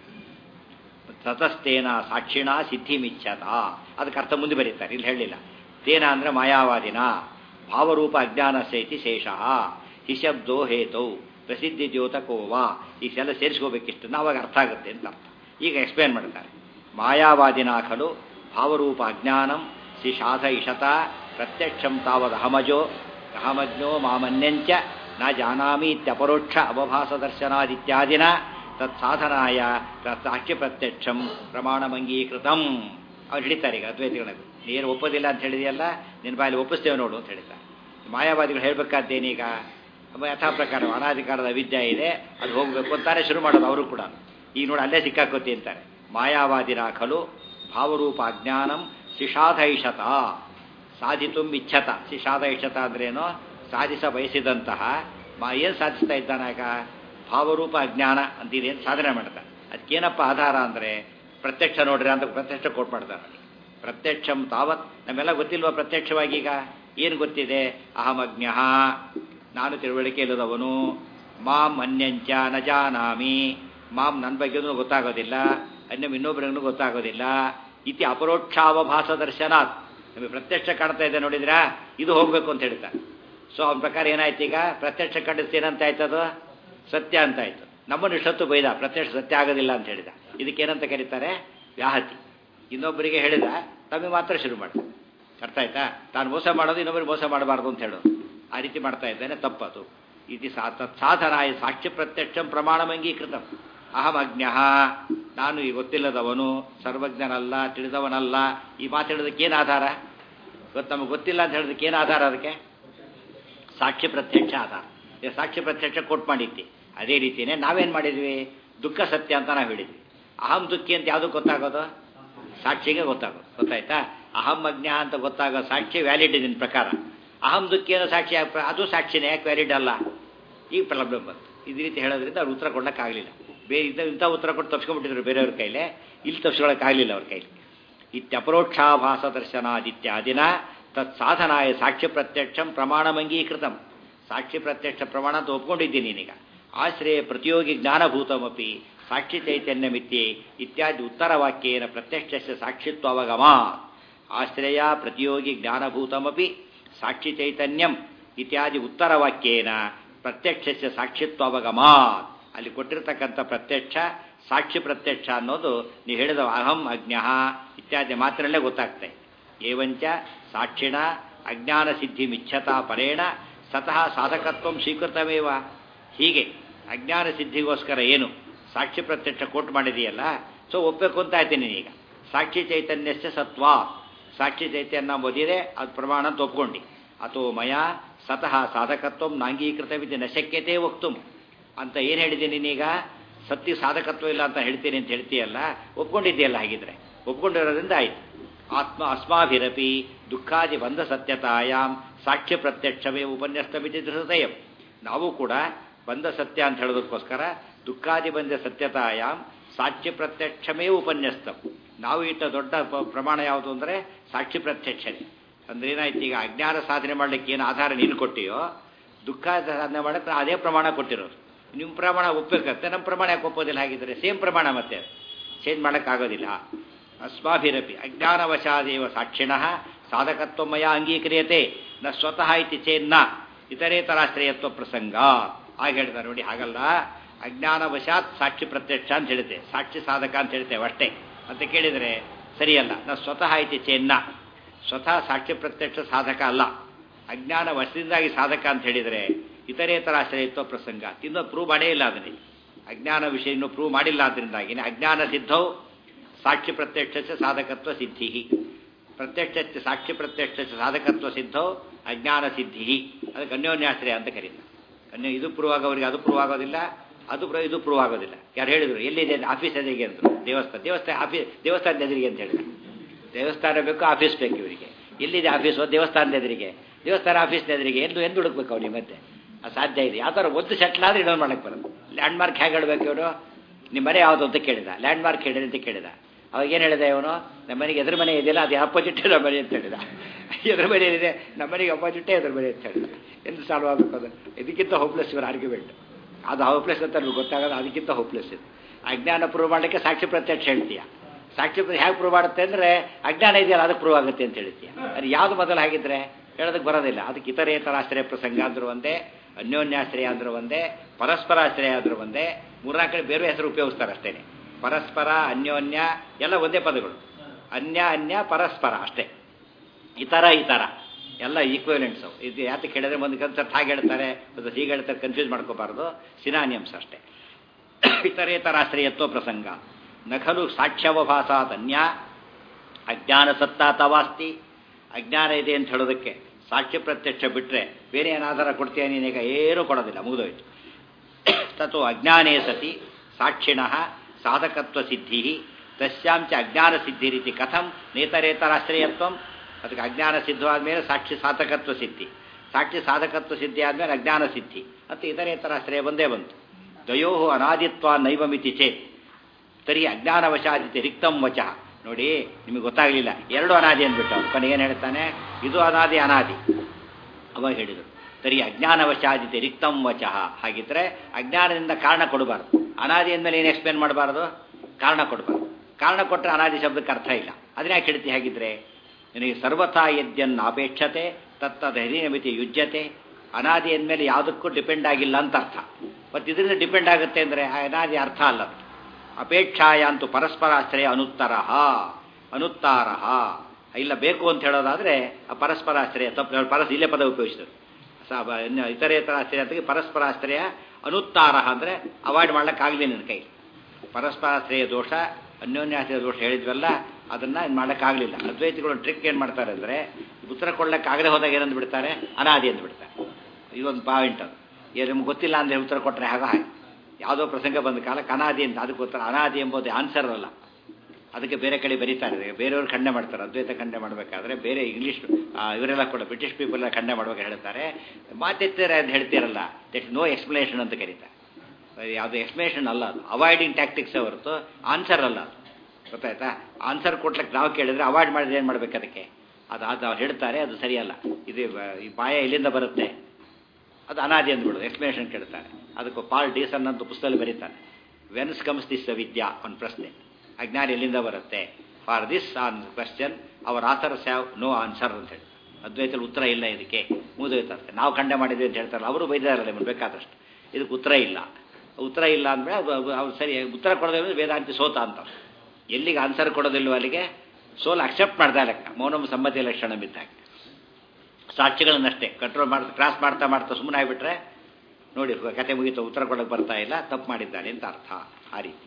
ತತಸ್ತೇನ ಸಾಕ್ಷಿಣ ಸಿದ್ಧಿಮಿಚ್ಛತ ಅದಕ್ಕೆ ಅರ್ಥ ಮುಂದೆ ಬರೀತಾರೆ ಇಲ್ಲಿ ಹೇಳಲಿಲ್ಲ ತೇನ ಅಂದರೆ ಮಾಯಾವಾದಿನ ಭಾವರೂಪ ಅಜ್ಞಾನ ಸೈತಿ ಶೇಷ ಹಿಶಬ್ದೋ ಹೇತೌ ಪ್ರಸಿದ್ಧಿ ದ್ಯೋತಕೋವಾ ಈಗೆಲ್ಲ ಸೇರಿಸ್ಕೋಬೇಕಿಷ್ಟು ನಾವಾಗ ಅರ್ಥ ಆಗುತ್ತೆ ಅಂತ ಅರ್ಥ ಈಗ ಎಕ್ಸ್ಪ್ಲೇನ್ ಮಾಡ್ತಾರೆ ಮಾಯಾವಾದಿನ ಖಲು ಭಾವರೂಪ ಅಜ್ಞಾನಂ ಶಿಶಾಧ ಇಷತ ಪ್ರತ್ಯಕ್ಷಂ ತಾವದ ಅಹಮಜೋ ಅಹಮಜ್ಞೋ ಮಾಮನ್ಯಂಚ ನ ಜಾನಾಮಿ ಇತ್ಯಪರೋಕ್ಷ ಅವಭಾಸ ದರ್ಶನಾದಿತ್ಯಾದಿನ ತತ್ಸಾಧನಾಯ ಸಾಕ್ಷ್ಯ ಪ್ರತ್ಯಕ್ಷಂ ಪ್ರಮಾಣಮಂಗೀಕೃತಂ ಅವ್ರು ಹಿಡಿತಾರೆ ಈಗ ಅದ್ವೈತಿಗಳಿಗೆ ನೀರು ಒಪ್ಪೋದಿಲ್ಲ ಅಂತ ಹೇಳಿದೆಯಲ್ಲ ನಿನ್ನ ಬಾಯಲ್ಲಿ ಒಪ್ಪಿಸ್ತೇವೆ ನೋಡು ಅಂತ ಹೇಳಿದ್ದಾರೆ ಮಾಯಾವಾದಿಗಳು ಹೇಳಬೇಕಾದ್ದೇನೀಗ ಯಥಾ ಪ್ರಕಾರ ಅನಾಧಿಕಾರದ ಅವಿದ್ಯೆ ಇದೆ ಅದು ಹೋಗಬೇಕು ಅಂತಾರೆ ಶುರು ಮಾಡೋದು ಅವರು ಕೂಡ ಈಗ ನೋಡಿ ಅಲ್ಲೇ ಸಿಕ್ಕಾಕೋತಿ ಅಂತಾರೆ ಮಾಯಾವಾದಿನ ಖಲು ಭಾವರೂಪ ಅಜ್ಞಾನಂ ಶಿಷಾಧೈಷತ ಸಾಧಿತು ಇಚ್ಛತ ಶಿಷಾಧೈಷತ ಅಂದ್ರೇನು ಸಾಧಿಸ ಬಯಸಿದಂತಹ ಮಾ ಏನು ಸಾಧಿಸ್ತಾ ಇದ್ದಾನಾಗ ಭಾವರೂಪ ಅಜ್ಞಾನ ಅಂತ ಇದೇನು ಸಾಧನೆ ಮಾಡ್ತಾನೆ ಅದಕ್ಕೇನಪ್ಪ ಆಧಾರ ಅಂದರೆ ಪ್ರತ್ಯಕ್ಷ ನೋಡ್ರಿ ಅಂತ ಪ್ರತ್ಯಕ್ಷ ಕೋಟ್ ಮಾಡ್ತಾರೆ ಪ್ರತ್ಯಕ್ಷಂ ತಾವತ್ ನಮ್ಮೆಲ್ಲ ಗೊತ್ತಿಲ್ವಾ ಪ್ರತ್ಯಕ್ಷವಾಗಿ ಈಗ ಏನು ಗೊತ್ತಿದೆ ಅಹಮಜ್ಞ ನಾನು ತಿಳುವಳಿಕೆ ಇಲ್ಲದವನು ಮಾಂ ಅನ್ಯಂಚ ನ ಜಾನಾಮಿ ಮಾಂ ನನ್ನ ಬಗ್ಗೆನೂ ಗೊತ್ತಾಗೋದಿಲ್ಲ ಅನ್ಯಮ್ ಇನ್ನೊಬ್ಬರಿಗೂ ಗೊತ್ತಾಗೋದಿಲ್ಲ ಇತಿ ಅಪರೋಕ್ಷಾವಭಾಸ ದರ್ಶನಾತ್ ನಮಗೆ ಪ್ರತ್ಯಕ್ಷ ಕಾಣ್ತಾ ಇದೆ ನೋಡಿದ್ರಾ ಇದು ಹೋಗಬೇಕು ಅಂತ ಹೇಳ್ತಾರೆ ಸೊ ಅವನ ಪ್ರಕಾರ ಏನಾಯ್ತು ಈಗ ಪ್ರತ್ಯಕ್ಷ ಕಂಡಿದ್ದು ಏನಂತ ಆಯ್ತದು ಸತ್ಯ ಅಂತ ಆಯ್ತು ನಮ್ಮನ್ನು ಇಷ್ಟೊತ್ತು ಬೈದ ಪ್ರತ್ಯಕ್ಷ ಸತ್ಯ ಆಗೋದಿಲ್ಲ ಅಂತ ಹೇಳಿದ ಇದಕ್ಕೇನಂತ ಕರೀತಾರೆ ವ್ಯಾಹತಿ ಇನ್ನೊಬ್ಬರಿಗೆ ಹೇಳಿದ ತಮಗೆ ಮಾತ್ರ ಶುರು ಮಾಡ್ತಾರೆ ಅರ್ಥ ಆಯ್ತಾ ತಾನು ಮೋಸ ಮಾಡೋದು ಇನ್ನೊಬ್ಬರಿಗೆ ಮೋಸ ಮಾಡಬಾರ್ದು ಅಂತ ಹೇಳೋದು ಆ ರೀತಿ ಮಾಡ್ತಾ ಇದ್ದಾನೆ ತಪ್ಪದು ಇದು ಸಾ ಸಾಧನಾಯ ಸಾಕ್ಷ್ಯ ಪ್ರತ್ಯಕ್ಷಂ ಪ್ರಮಾಣಮಂಗೀಕೃತ ಅಹಂ ಅಜ್ಞ ನಾನು ಈ ಗೊತ್ತಿಲ್ಲದವನು ಸರ್ವಜ್ಞನಲ್ಲ ತಿಳಿದವನಲ್ಲ ಈ ಮಾತಾಡೋದಕ್ಕೆ ಏನು ಆಧಾರ ಇವತ್ತು ನಮಗೆ ಗೊತ್ತಿಲ್ಲ ಅಂತ ಹೇಳೋದಕ್ಕೆ ಏನು ಆಧಾರ ಅದಕ್ಕೆ ಸಾಕ್ಷಿ ಪ್ರತ್ಯಕ್ಷ ಆಧಾರ ಈಗ ಸಾಕ್ಷಿ ಪ್ರತ್ಯಕ್ಷ ಕೊಟ್ಟು ಮಾಡಿದ್ದೆ ಅದೇ ರೀತಿಯೇ ನಾವೇನು ಮಾಡಿದ್ವಿ ದುಃಖ ಸತ್ಯ ಅಂತ ನಾವು ಹೇಳಿದ್ವಿ ಅಹಂ ದುಃಖಿ ಅಂತ ಯಾವುದು ಗೊತ್ತಾಗೋದು ಸಾಕ್ಷಿಗೆ ಗೊತ್ತಾಗೋದು ಗೊತ್ತಾಯ್ತಾ ಅಹಂ ಅಜ್ಞ ಅಂತ ಗೊತ್ತಾಗೋ ಸಾಕ್ಷಿ ವ್ಯಾಲಿಡ್ ಇದನ್ನ ಪ್ರಕಾರ ಅಹಂ ದುಃಖಿ ಅನ್ನೋ ಸಾಕ್ಷಿ ಯಾಕೆ ಅದು ಸಾಕ್ಷಿನೇ ಯಾಕೆ ವ್ಯಾಲಿಡ್ ಅಲ್ಲ ಈಗ ಪ್ರಾಬ್ಲಮ್ ಬಂತು ಇದೇ ರೀತಿ ಹೇಳೋದ್ರಿಂದ ಅವ್ರು ಉತ್ತರ ಕೊಡೋಕ್ಕಾಗಲಿಲ್ಲ ಬೇರೆ ಇಂಥ ಇಂಥ ಉತ್ತರ ಕೊಟ್ಟು ತಪ್ಸ್ಕೊಂಡ್ಬಿಟ್ಟಿದ್ರು ಬೇರೆಯವ್ರ ಕೈಲೇ ಇಲ್ಲಿ ತಪ್ಸ್ಕೊಳಕ್ಕಾಗಲಿಲ್ಲ ಅವ್ರ ಕೈಲಿ ಇತ್ಯಪರೋಕ್ಷಾಭಾಸ ದರ್ಶನಾದಿತ್ಯಾದಿನ ತತ್ ಸಾಧನಾಯ ಸಾಕ್ಷ್ಯ ಪ್ರತ್ಯಕ್ಷಂ ಪ್ರಮಾಣಮಂಗೀಕೃತಂ ಸಾಕ್ಷಿ ಪ್ರತ್ಯಕ್ಷ ಪ್ರಮಾಣ ಅಂತ ಒಪ್ಕೊಂಡಿದ್ದೀನಿ ನೀನೀಗ ಆಶ್ರಯ ಪ್ರತಿಯೋಗಿ ಜ್ಞಾನಭೂತಮಪಿ ಸಾಕ್ಷಿ ಚೈತನ್ಯ ಮಿಥ್ಯೆ ಇತ್ಯಾದಿ ಉತ್ತರವಾಕ್ಯೇನ ಪ್ರತ್ಯಕ್ಷ ಸಾಕ್ಷಿತ್ವ ಅವಗಮ ಆಶ್ರಯ ಪ್ರತಿಯೋಗಿ ಜ್ಞಾನಭೂತಮಪಿ ಸಾಕ್ಷಿ ಚೈತನ್ಯಂ ಇತ್ಯಾದಿ ಉತ್ತರವಾಕ್ಯೇನ ಪ್ರತ್ಯಕ್ಷ ಸಾಕ್ಷಿತ್ವ ಅವಗಮ ಅಲ್ಲಿ ಕೊಟ್ಟಿರ್ತಕ್ಕಂಥ ಪ್ರತ್ಯಕ್ಷ ಸಾಕ್ಷಿ ಪ್ರತ್ಯಕ್ಷ ಅನ್ನೋದು ನೀವು ಹೇಳಿದ ಅಹಂ ಅಜ್ಞ ಇತ್ಯಾದಿ ಮಾತಿನಲ್ಲೇ ಗೊತ್ತಾಗ್ತದೆ ಏವಂಚ ಸಾಕ್ಷಿಣ ಅಜ್ಞಾನ ಸಿದ್ಧಿ ಮಿಚ್ಛತಾ ಪರೇಣ ಸತಃ ಸಾಧಕತ್ವ ಸ್ವೀಕೃತಮೇವ ಹೀಗೆ ಅಜ್ಞಾನ ಸಿದ್ಧಿಗೋಸ್ಕರ ಏನು ಸಾಕ್ಷಿ ಪ್ರತ್ಯಕ್ಷ ಕೋಟ್ ಮಾಡಿದೆಯಲ್ಲ ಸೊ ಒಪ್ಪಬೇಕು ಅಂತ ಆಯ್ತೀನಿ ನೀನೀಗ ಸಾಕ್ಷಿ ಚೈತನ್ಯಸ್ಯ ಸತ್ವ ಸಾಕ್ಷಿ ಚೈತನ್ಯ ಓದಿದೆ ಅದು ಪ್ರಮಾಣ ಅಂತ ಒಪ್ಕೊಂಡು ಅಥೋ ಮಯ ಸತಃ ಸಾಧಕತ್ವ ನಾಂಗೀಕೃತವಿದೆ ನ ಶಕ್ಯತೆ ವಕ್ತು ಅಂತ ಏನು ಹೇಳಿದ್ದೀನಿ ನೀನೀಗ ಸತ್ಯ ಸಾಧಕತ್ವ ಇಲ್ಲ ಅಂತ ಹೇಳ್ತೀನಿ ಅಂತ ಹೇಳ್ತೀಯಲ್ಲ ಒಪ್ಕೊಂಡಿದ್ದೀಯಲ್ಲ ಹಾಗಿದ್ರೆ ಒಪ್ಕೊಂಡಿರೋದ್ರಿಂದ ಆಯ್ತು ಆತ್ಮ ಅಸ್ಮಾಭಿರಪಿ ದುಃಖಾದಿ ಬಂಧ ಸತ್ಯತಾಯಾಮ್ ಸಾಕ್ಷ್ಯ ಪ್ರತ್ಯಕ್ಷವೇ ಉಪನ್ಯಸ್ತವಿದೆ ಹೃದಯಂ ನಾವು ಕೂಡ ಬಂಧ ಸತ್ಯ ಅಂತ ಹೇಳೋದಕ್ಕೋಸ್ಕರ ದುಃಖಾದಿ ಬಂಧ ಸತ್ಯತಾಯಾಮ್ ಸಾಕ್ಷ್ಯ ಪ್ರತ್ಯಕ್ಷಮೇ ಉಪನ್ಯಸ್ತಂ ನಾವು ಇಟ್ಟ ದೊಡ್ಡ ಪ- ಪ್ರಮಾಣ ಯಾವುದು ಅಂದರೆ ಸಾಕ್ಷಿ ಪ್ರತ್ಯಕ್ಷನೇ ಅಂದ್ರೆ ಏನಾಯ್ತು ಈಗ ಅಜ್ಞಾನ ಸಾಧನೆ ಮಾಡ್ಲಿಕ್ಕೆ ಏನು ಆಧಾರ ನೀನು ಕೊಟ್ಟಿಯೋ ದುಃಖ ಸಾಧನೆ ಮಾಡಕ್ಕೆ ಅದೇ ಪ್ರಮಾಣ ಕೊಟ್ಟಿರೋದು ನಿಮ್ಮ ಪ್ರಮಾಣ ಒಪ್ಪಬೇಕಂತೆ ನಮ್ಮ ಪ್ರಮಾಣ ಯಾಕೆ ಒಪ್ಪೋದಿಲ್ಲ ಹಾಗಿದ್ರೆ ಸೇಮ್ ಪ್ರಮಾಣ ಮತ್ತೆ ಚೇಂಜ್ ಮಾಡೋಕ್ಕಾಗೋದಿಲ್ಲ ಅಸ್ಮಾಭಿರಪಿ ಅಜ್ಞಾನವಶಾದೇವ ಸಾಕ್ಷಿಣ ಸಾಧಕತ್ವ ಮಯ ಅಂಗೀಕ್ರಿಯತೆ ನ ಸ್ವತಃ ಇತಿ ಚೇನ್ನ ಇತರೇತರಾಶ್ರಯತ್ವ ಪ್ರಸಂಗ ಹಾಗೆ ಹೇಳ್ತಾರೆ ನೋಡಿ ಹಾಗಲ್ಲ ಅಜ್ಞಾನವಶಾತ್ ಸಾಕ್ಷಿ ಪ್ರತ್ಯಕ್ಷ ಅಂತ ಹೇಳುತ್ತೆ ಸಾಕ್ಷಿ ಸಾಧಕ ಅಂತ ಹೇಳ್ತೇವೆ ಅಷ್ಟೇ ಅಂತ ಕೇಳಿದರೆ ಸರಿಯಲ್ಲ ನ ಸ್ವತಃ ಇತಿ ಚೇನ್ನ ಸ್ವತಃ ಸಾಕ್ಷಿ ಪ್ರತ್ಯಕ್ಷ ಸಾಧಕ ಅಲ್ಲ ಅಜ್ಞಾನ ವಶದಿಂದಾಗಿ ಸಾಧಕ ಅಂತ ಹೇಳಿದರೆ ಇತರೇತರ ಆಶ್ರಯತ್ವ ಪ್ರಸಂಗ ಇನ್ನೂ ಪ್ರೂವ್ ಮಾಡೇ ಇಲ್ಲ ಅದನ್ನೇ ಅಜ್ಞಾನ ವಿಷಯ ಇನ್ನೂ ಪ್ರೂವ್ ಮಾಡಿಲ್ಲ ಅದರಿಂದಾಗಿ ಅಜ್ಞಾನ ಸಿದ್ಧೌ ಸಾಕ್ಷಿ ಪ್ರತ್ಯಕ್ಷ ಸಾಧಕತ್ವ ಸಿದ್ಧಿ ಪ್ರತ್ಯಕ್ಷ ಸಾಕ್ಷಿ ಪ್ರತ್ಯಕ್ಷ ಸಾಧಕತ್ವ ಸಿದ್ಧೌ ಅಜ್ಞಾನ ಸಿದ್ಧಿ ಅದಕ್ಕೆ ಅನ್ಯೋನ್ಯಾಶ್ರಯ ಅಂತ ಕರೀತಾರೆ ಅನ್ಯ ಇದು ಪ್ರೂವ್ ಆಗೋರಿಗೆ ಅದು ಪ್ರೂವ್ ಆಗೋದಿಲ್ಲ ಅದು ಪ್ರ- ಇದು ಪ್ರೂವ್ ಆಗೋದಿಲ್ಲ ಯಾರು ಹೇಳಿದ್ರು ಎಲ್ಲಿದೆ ಆಫೀಸ್ ಎದುರಿಗೆ ಅಂದರು ದೇವಸ್ಥಾನ ದೇವಸ್ಥಾನ ಆಫೀಸ್ ದೇವಸ್ಥಾನದ ಎದುರಿಗೆ ಅಂತ ಹೇಳಿದ್ರು ದೇವಸ್ಥಾನ ಬೇಕು ಆಫೀಸ್ ಬೇಕು ಇವರಿಗೆ ಎಲ್ಲಿದೆ ಆಫೀಸು ದೇವಸ್ಥಾನದ ಎದುರಿಗೆ ದೇವಸ್ಥಾನ ಆಫೀಸ್ನ ಎದುರಿಗೆ ಎಂದು ಎಂದು ಹುಡುಕ್ಬೇಕು ಅವ್ನಿಗೆ ಮತ್ತೆ ಅದು ಸಾಧ್ಯ ಇದೆ ಯಾವ ಥರ ಒಂದು ಸೆಟ್ಲ್ ಆದರೆ ಇನ್ನೊಂದು ಮಾಡಕ್ಕೆ ಬರೋದು ಲ್ಯಾಂಡ್ ಮಾರ್ಕ್ ಹೇಗೆ ಹೇಳ್ಬೇಕು ಇವನು ನಿಮ್ಮ ಮನೆ ಯಾವುದು ಅಂತ ಕೇಳಿದ ಲ್ಯಾಂಡ್ ಮಾರ್ಕ್ ಹೇಳಿ ಅಂತ ಕೇಳಿದ ಅವಾಗ ಏನು ಹೇಳಿದ ಇವನು ನಮ್ಮ ಮನೆಗೆ ಎದುರು ಮನೆ ಇದೆಯಲ್ಲ ಅದು ಅಪೋಸಿಟ್ ನಮ್ಮ ಮನೆ ಅಂತ ಹೇಳಿದ ಎದುರು ಮನೆ ಏನಿದೆ ನಮ್ಮ ಮನೆಗೆ ಅಪೋಸಿಟೇ ಎದುರು ಮನೆ ಅಂತ ಹೇಳಿದ ಎಂದು ಸಾಲ್ವ್ ಆಗಬೇಕು ಅದು ಇದಕ್ಕಿಂತ ಹೋಪ್ಲೆಸ್ ಇವರ ಆರ್ಗ್ಯುಮೆಂಟ್ ಅದು ಹೋಪ್ಲೆಸ್ ಅಂತ ನಮ್ಗೆ ಗೊತ್ತಾಗೋದು ಅದಕ್ಕಿಂತ ಹೋಪ್ಲೆಸ್ ಇದು ಅಜ್ಞಾನ ಪ್ರೂವ್ ಮಾಡಲಿಕ್ಕೆ ಸಾಕ್ಷಿ ಪ್ರತ್ಯಕ್ಷ ಹೇಳ್ತೀಯ ಸಾಕ್ಷಿ ಪ್ರ- ಹೇಗೆ ಪ್ರೂವ್ ಮಾಡುತ್ತೆ ಅಂದರೆ ಅಜ್ಞಾನ ಇದೆಯಲ್ಲ ಅದಕ್ಕೆ ಪ್ರೂವ್ ಆಗುತ್ತೆ ಅಂತ ಹೇಳ್ತೀಯ ಅದು ಯಾವುದು ಮೊದಲು ಹಾಗಿದ್ರೆ ಹೇಳೋದಕ್ಕೆ ಬರೋದಿಲ್ಲ ಅದಕ್ಕೆ ಇತರೇತರ ಆಶ್ರಯ ಪ್ರಸಂಗ ಅಂದ್ರೂ ಒಂದೇ ಅನ್ಯೋನ್ಯಾಶ್ರಯ ಅಂದ್ರೂ ಒಂದೇ ಪರಸ್ಪರ ಆಶ್ರಯ ಅಂದ್ರೂ ಒಂದೇ ಮೂರ್ನಾಲ್ಕು ಕಡೆ ಬೇರೆ ಹೆಸರು ಉಪಯೋಗಿಸ್ತಾರೆ ಅಷ್ಟೇ ಪರಸ್ಪರ ಅನ್ಯೋನ್ಯ ಎಲ್ಲ ಒಂದೇ ಪದಗಳು ಅನ್ಯ ಅನ್ಯ ಪರಸ್ಪರ ಅಷ್ಟೇ ಇತರ ಇತರ ಎಲ್ಲ ಈಕ್ವಲೆಂಟ್ಸ್ ಇದು ಯಾತಕ್ಕೆ ಹೇಳಿದ್ರೆ ಒಂದು ಕನ್ಸೆಪ್ಟ್ ಹಾಗೆ ಹೇಳ್ತಾರೆ ಒಂದು ಹೀಗೆ ಹೇಳ್ತಾರೆ ಕನ್ಫ್ಯೂಸ್ ಮಾಡ್ಕೋಬಾರ್ದು ಸಿನಾನಿಯಮ್ಸ್ ಅಷ್ಟೇ ಇತರೇತರಾಶ್ರಯತ್ವ ಪ್ರಸಂಗ ನಖಲು ಸಾಕ್ಷ್ಯವಭಾಸಾತ್ ಅನ್ಯ ಅಜ್ಞಾನ ಸತ್ತ ತವಾಸ್ತಿ ಅಜ್ಞಾನ ಇದೆ ಅಂತ ಹೇಳೋದಕ್ಕೆ ಸಾಕ್ಷ್ಯ ಪ್ರತ್ಯಕ್ಷ ಬಿಟ್ಟರೆ ಬೇರೆ ಏನು ಆಧಾರ ಕೊಡ್ತೀಯ ನೀನೀಗ ಏನೂ ಕೊಡೋದಿಲ್ಲ ಮುಗಿದೋಯ್ತು ತಥೋ ಅಜ್ಞಾನೇ ಸತಿ ಸಾಕ್ಷಿಣ ಸಾಧಕತ್ವ ಸಿದ್ಧಿ ತಸ್ಯಾಂಚ ಅಜ್ಞಾನ ಸಿದ್ಧಿ ರೀತಿ ಕಥಂ ನೇತರೇತರಾಶ್ರಯತ್ವ ಅದಕ್ಕೆ ಅಜ್ಞಾನ ಸಿದ್ಧವಾದ ಮೇಲೆ ಸಾಕ್ಷಿ ಸಾಧಕತ್ವ ಸಿದ್ಧಿ ಸಾಕ್ಷಿ ಸಾಧಕತ್ವ ಸಿದ್ಧಿ ಆದಮೇಲೆ ಅಜ್ಞಾನ ಸಿದ್ಧಿ ಮತ್ತು ಇತರೇತರಾಶ್ರಯ ಬಂದೇ ಬಂತು ದ್ವಯೋ ಅನಾದಿತ್ವ ನೈವಮಿತಿ ಚೇತ್ ತರಿ ಅಜ್ಞಾನವಶಾದಿತಿ ರಿಕ್ತಂ ವಚ ನೋಡಿ ನಿಮಗೆ ಗೊತ್ತಾಗಲಿಲ್ಲ ಎರಡು ಅನಾದಿ ಅಂದ್ಬಿಟ್ಟು ಅವ್ನು ಕೊನೆಗೆ ಏನು ಹೇಳ್ತಾನೆ ಇದು ಅನಾದಿ ಅನಾದಿ ಅವಾಗ ಹೇಳಿದರು ತರಿ ಅಜ್ಞಾನವಶಾದಿತಿ ರಿಕ್ತಂ ವಚಃ ಹಾಗಿದ್ರೆ ಅಜ್ಞಾನದಿಂದ ಕಾರಣ ಕೊಡಬಾರ್ದು ಅನಾದಿ ಅಂದಮೇಲೆ ಏನು ಎಕ್ಸ್ಪ್ಲೇನ್ ಮಾಡಬಾರ್ದು ಕಾರಣ ಕೊಡಬಾರ್ದು ಕಾರಣ ಕೊಟ್ಟರೆ ಅನಾದಿ ಶಬ್ದಕ್ಕೆ ಅರ್ಥ ಇಲ್ಲ ಅದನ್ನ ಯಾಕೆ ಹೇಳ್ತಿ ಹಾಗಿದ್ರೆ ನಿನಗೆ ಸರ್ವಥಾ ಯದ್ಯನ್ನ ಅಪೇಕ್ಷತೆ ತತ್ತದರಿನಮಿತಿ ಯುಜ್ಯತೆ ಅನಾದಿ ಅಂದಮೇಲೆ ಯಾವುದಕ್ಕೂ ಡಿಪೆಂಡ್ ಆಗಿಲ್ಲ ಅಂತ ಅರ್ಥ ಮತ್ತು ಇದರಿಂದ ಡಿಪೆಂಡ್ ಆಗುತ್ತೆ ಅಂದರೆ ಅನಾದಿ ಅರ್ಥ ಅಲ್ಲ ಅದು. ಅಪೇಕ್ಷಾಯಾಂತು ಪರಸ್ಪರಾಶ್ರಯ ಅನುತ್ತರ ಅನುತ್ತಾರ ಇಲ್ಲ ಬೇಕು ಅಂತ ಹೇಳೋದಾದ್ರೆ ಆ ಪರಸ್ಪರಾಶ್ರಯ ತಪ್ಪು ಪರಸ್ ಇಲ್ಲೇ ಪದ ಉಪಯೋಗಿಸಿದ್ರು ಸ- ಬ- ಇನ್ನು ಇತರೇತರ ಆಶ್ರಯ ಅಂತ ಪರಸ್ಪರಾಶ್ರಯ ಅನುತ್ತಾರ ಅಂದರೆ ಅವಾಯ್ಡ್ ಮಾಡ್ಲಿಕ್ಕಾಗಲಿ ನನ್ನ ಕೈ ಪರಸ್ಪರಾಶ್ರಯ ದೋಷ ಅನ್ಯೋನ್ಯಾಶ್ರಯ ದೋಷ ಹೇಳಿದ್ವಲ್ಲ ಅದನ್ನು ಇದು ಮಾಡೋಕ್ಕಾಗಲಿಲ್ಲ ಅದ್ವೈತಿಗಳು ಟ್ರಿಕ್ ಏನು ಮಾಡ್ತಾರೆ ಅಂದರೆ ಉತ್ತರ ಕೊಡ್ಲಿಕ್ಕಾಗದೆ ಹೋದಾಗ ಏನಂದು ಬಿಡ್ತಾರೆ ಅನಾದಿ ಅಂತ ಬಿಡ್ತಾರೆ ಇದೊಂದು ಪಾಯಿಂಟ್ ಅದು ಏನು ನಿಮ್ಗೆ ಗೊತ್ತಿಲ್ಲ ಅಂದರೆ ಉತ್ತರ ಕೊಟ್ಟರೆ ಆಗ ಹಾಗೆ ಯಾವುದೋ ಪ್ರಸಂಗ ಬಂದ ಕಾಲಕ್ಕೆ ಅನಾದಿ ಅಂತ ಅದಕ್ಕೆ ಉತ್ತರ ಅನಾದಿ ಎಂಬುದು ಆನ್ಸರ್ ಅಲ್ಲ ಅದಕ್ಕೆ ಬೇರೆ ಕಡೆ ಬರೀತಾರೆ ಬೇರೆಯವರು ಖಂಡನೆ ಮಾಡ್ತಾರೆ ಅದ್ವೈತ ಖಂಡನೆ ಮಾಡಬೇಕಾದ್ರೆ ಬೇರೆ ಇಂಗ್ಲೀಷ್ ಇವರೆಲ್ಲ ಕೂಡ ಬ್ರಿಟಿಷ್ ಪೀಪಲ್ ಎಲ್ಲ ಖಂಡನೆ ಮಾಡ್ಬೇಕು ಹೇಳ್ತಾರೆ ಮಾತೆತ್ತಾರೆ ಅಂತ ಹೇಳ್ತೀರಲ್ಲ ದಟ್ ನೋ ಎಕ್ಸ್ಪ್ಲನೇಷನ್ ಅಂತ ಕರೀತಾರೆ ಯಾವುದು ಎಕ್ಸ್ಪ್ಲನೇಷನ್ ಅಲ್ಲ ಅದು ಅವಾಯ್ಡಿಂಗ್ ಟ್ಯಾಕ್ಟಿಕ್ಸೇ ಹೊರತು ಆನ್ಸರ್ ಅಲ್ಲ ಅದು ಗೊತ್ತಾಯ್ತಾ ಆನ್ಸರ್ ಕೊಡ್ಲಿಕ್ಕೆ ನಾವು ಕೇಳಿದ್ರೆ ಅವಾಯ್ಡ್ ಮಾಡಿದ್ರೆ ಏನು ಮಾಡ್ಬೇಕು ಅದಕ್ಕೆ ಅದು ಅದು ಅವ್ರು ಹೇಳ್ತಾರೆ ಅದು ಸರಿಯಲ್ಲ ಇದು ಈ ಬಾಯ ಎಲ್ಲಿಂದ ಬರುತ್ತೆ ಅದು ಅನಾದಿ ಅಂದ್ಬಿಡೋದು ಎಕ್ಸ್ಪ್ಲನೇಷನ್ ಕೇಳ್ತಾರೆ ಅದಕ್ಕೆ ಪಾಲ್ ಡೀಸನ್ ಅಂತ ಪುಸ್ತಕದಲ್ಲಿ ಬರೀತಾರೆ ವೆನ್ಸ್ ಕಮ್ಸ್ ದಿಸ್ ವಿದ್ಯಾ ಒಂದು ಪ್ರಶ್ನೆ ಅಜ್ಞಾನ ಎಲ್ಲಿಂದ ಬರುತ್ತೆ for this question our authors have no answer ಅಂತ ಹೇಳಿ ಅದ್ವೈತಲ್ಲಿ ಉತ್ತರ ಇಲ್ಲ ಇದಕ್ಕೆ ಮುಗಿದೋಯ್ತಂತೆ ನಾವು ಖಂಡ ಮಾಡಿದ್ವಿ ಅಂತ ಹೇಳ್ತಾರಲ್ಲ ಅವರು ಬೈದಾರಲ್ಲ ನಿಮ್ಗೆ ಬೇಕಾದಷ್ಟು ಇದಕ್ಕೆ ಉತ್ತರ ಇಲ್ಲ ಉತ್ತರ ಇಲ್ಲ ಅಂದಮೇಲೆ ಅವ್ರು ಸರಿ ಉತ್ತರ ಕೊಡೋದೇ ವೇದಾಂತಿ ಸೋತ ಅಂತ ಎಲ್ಲಿಗೆ ಆನ್ಸರ್ ಕೊಡೋದಿಲ್ವೋ ಅಲ್ಲಿಗೆ ಸೋಲ್ ಅಕ್ಸೆಪ್ಟ್ ಮಾಡ್ತಾ ಲೆಕ್ಕ ಮೌನಂ ಸಮ್ಮತಿ ಲಕ್ಷಣ ಬಿದ್ದಾಗ ಸಾಕ್ಷಿಗಳನ್ನಷ್ಟೇ ಕಂಟ್ರೋಲ್ ಮಾಡ್ತಾ ಕ್ರಾಸ್ ಮಾಡ್ತಾ ಮಾಡ್ತಾ ಸುಮ್ಮನೆ ಆಗಿಬಿಟ್ರೆ ನೋಡಿ ಕತೆ ಮುಗೀತು ಉತ್ತರ ಕೊಡೋಕೆ ಬರ್ತಾ ಇಲ್ಲ ತಪ್ಪು ಮಾಡಿದ್ದಾನೆ ಅಂತ ಅರ್ಥ ಆ ರೀತಿ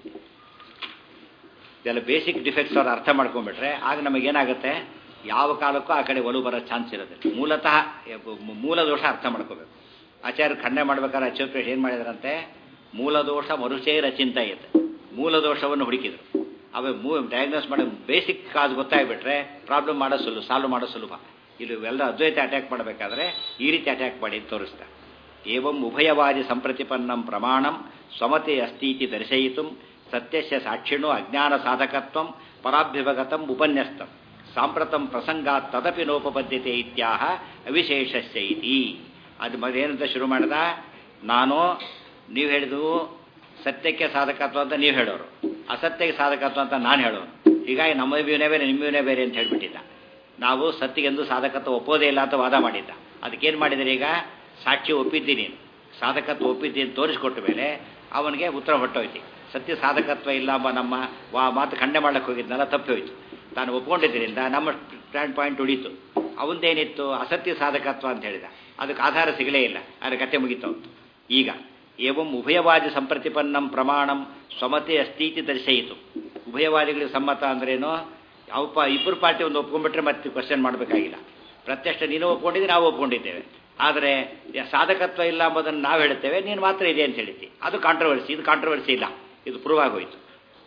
ಇದೆಲ್ಲ ಬೇಸಿಕ್ ಡಿಫೆಕ್ಟ್ಸ್ ಅವ್ರು ಅರ್ಥ ಮಾಡ್ಕೊಂಡ್ಬಿಟ್ರೆ ಆಗ ನಮಗೇನಾಗುತ್ತೆ ಯಾವ ಕಾಲಕ್ಕೂ ಆ ಕಡೆ ಒಲವು ಬರೋ ಚಾನ್ಸ್ ಇರೋದಿಲ್ಲ ಮೂಲತಃ ಮೂಲ ದೋಷ ಅರ್ಥ ಮಾಡ್ಕೋಬೇಕು ಆಚಾರ್ಯ ಖಂಡನೆ ಮಾಡ್ಬೇಕಾದ್ರೆ ಅಚ್ಯುತ್ ಏನು ಮಾಡಿದಾರಂತೆ ಮೂಲ ದೋಷ ಮರುಚೇ ರಚಿಂತ ಇದೆ ಮೂಲ ದೋಷವನ್ನು ಹುಡುಕಿದ್ರು ಅವೇ ಮೂ ಡಯಾಗ್ನೋಸ್ ಮಾಡೋ ಬೇಸಿಕ್ ಕಾಸ್ ಗೊತ್ತಾಗ್ಬಿಟ್ರೆ ಪ್ರಾಬ್ಲಮ್ ಮಾಡೋ ಸುಲಭ ಸಾಲ್ವ್ ಮಾಡೋ ಸುಲಭ ಇದು ಎಲ್ಲ ಅದ್ವೈತ ಅಟ್ಯಾಕ್ ಮಾಡಬೇಕಾದ್ರೆ ಈ ರೀತಿ ಅಟ್ಯಾಕ್ ಮಾಡಿ ತೋರಿಸ್ತಾರೆ ಏವಂ ಉಭಯವಾದಿ ಸಂಪ್ರತಿಪನ್ನಂ ಪ್ರಮಾಣಂ ಸ್ವಮತೆ ಅಸ್ತೀತಿ ದರ್ಶಯಿತು ಸತ್ಯಸ್ಯ ಸಾಕ್ಷಿಣೋ ಅಜ್ಞಾನ ಸಾಧಕತ್ವಂ ಪರಾಭ್ಯುಪಗತಂ ಉಪನ್ಯಸ್ತಂ ಸಾಂಪ್ರತಂ ಪ್ರಸಂಗಾತ್ ತದಪಿ ನೋಪಬದ್ಧತೆ ಇತ್ಯಾಹ ಅವಿಶೇಷಸ್ಯ ಇತಿ ಅದು ಏನಂತ ಶುರು ಮಾಡಿದ ನಾನು ನೀವು ಹೇಳಿದ್ವು ಸತ್ಯಕ್ಕೆ ಸಾಧಕತ್ವ ಅಂತ ನೀವು ಹೇಳೋರು ಅಸತ್ಯಕ್ಕೆ ಸಾಧಕತ್ವ ಅಂತ ನಾನು ಹೇಳೋನು ಹೀಗಾಗಿ ನಮ್ಮ ವ್ಯೂನೇ ಬೇರೆ ನಿಮ್ಮ ವ್ಯೂನೇ ಬೇರೆ ಅಂತ ಹೇಳ್ಬಿಟ್ಟಿದ್ದ ನಾವು ಸತ್ತಿಗೆಂದು ಸಾಧಕತ್ವ ಒಪ್ಪೋದೇ ಇಲ್ಲ ಅಂತ ವಾದ ಮಾಡಿದ್ದ ಅದಕ್ಕೇನು ಮಾಡಿದರೆ ಈಗ ಸಾಕ್ಷಿ ಒಪ್ಪಿದ್ದೀನಿ ಸಾಧಕತ್ವ ಒಪ್ಪಿದ್ದೀನಿ ತೋರಿಸ್ಕೊಟ್ಟ ಮೇಲೆ ಅವನಿಗೆ ಉತ್ತರ ಹೊಟ್ಟೋಯ್ತು ಸತ್ಯ ಸಾಧಕತ್ವ ಇಲ್ಲ ಎಂಬ ನಮ್ಮ ವಾ ಮಾತು ಖಂಡನೆ ಮಾಡಕ್ಕೆ ಹೋಗಿದ್ನಲ್ಲ ತಪ್ಪಿ ಹೋಯ್ತು ತಾನು ಒಪ್ಕೊಂಡಿದ್ದರಿಂದ ನಮ್ಮ ಸ್ಟ್ಯಾಂಡ್ ಪಾಯಿಂಟ್ ಉಳೀತು ಅವಂದೇನಿತ್ತು ಅಸತ್ಯ ಸಾಧಕತ್ವ ಅಂತ ಹೇಳಿದ ಅದಕ್ಕೆ ಆಧಾರ ಸಿಗಲೇ ಇಲ್ಲ ಅದರ ಕತೆ ಮುಗಿತು ಈಗ ಏವಂ ಉಭಯವಾದಿ ಸಂಪ್ರತಿಪನ್ನಂ ಪ್ರಮಾಣಂ ಸ್ವಮತೆ ಅಸ್ತೀತಿ ದರ್ಶಯಿತು ಉಭಯವಾದಿಗಳಿಗೆ ಸಮ್ಮತ ಅಂದ್ರೇನು ಯಾವ ಇಬ್ಬರು ಪಾರ್ಟಿ ಒಂದು ಒಪ್ಕೊಂಡ್ಬಿಟ್ರೆ ಮತ್ತೆ ಕ್ವಶನ್ ಮಾಡಬೇಕಾಗಿಲ್ಲ ಪ್ರತ್ಯಕ್ಷ ನೀನು ಒಪ್ಕೊಂಡಿದ್ದೆ ನಾವು ಒಪ್ಕೊಂಡಿದ್ದೇವೆ ಆದರೆ ಸಾಧಕತ್ವ ಇಲ್ಲ ಎಂಬುದನ್ನು ನಾವು ಹೇಳ್ತೇವೆ ನೀನು ಮಾತ್ರ ಇದೆ ಅಂತ ಹೇಳಿದ್ದಿ ಅದು ಕಾಂಟ್ರವರ್ಸಿ ಇದು ಕಾಂಟ್ರವರ್ಸಿ ಇಲ್ಲ ಇದು ಪ್ರೂವ್ ಆಗೋಯ್ತು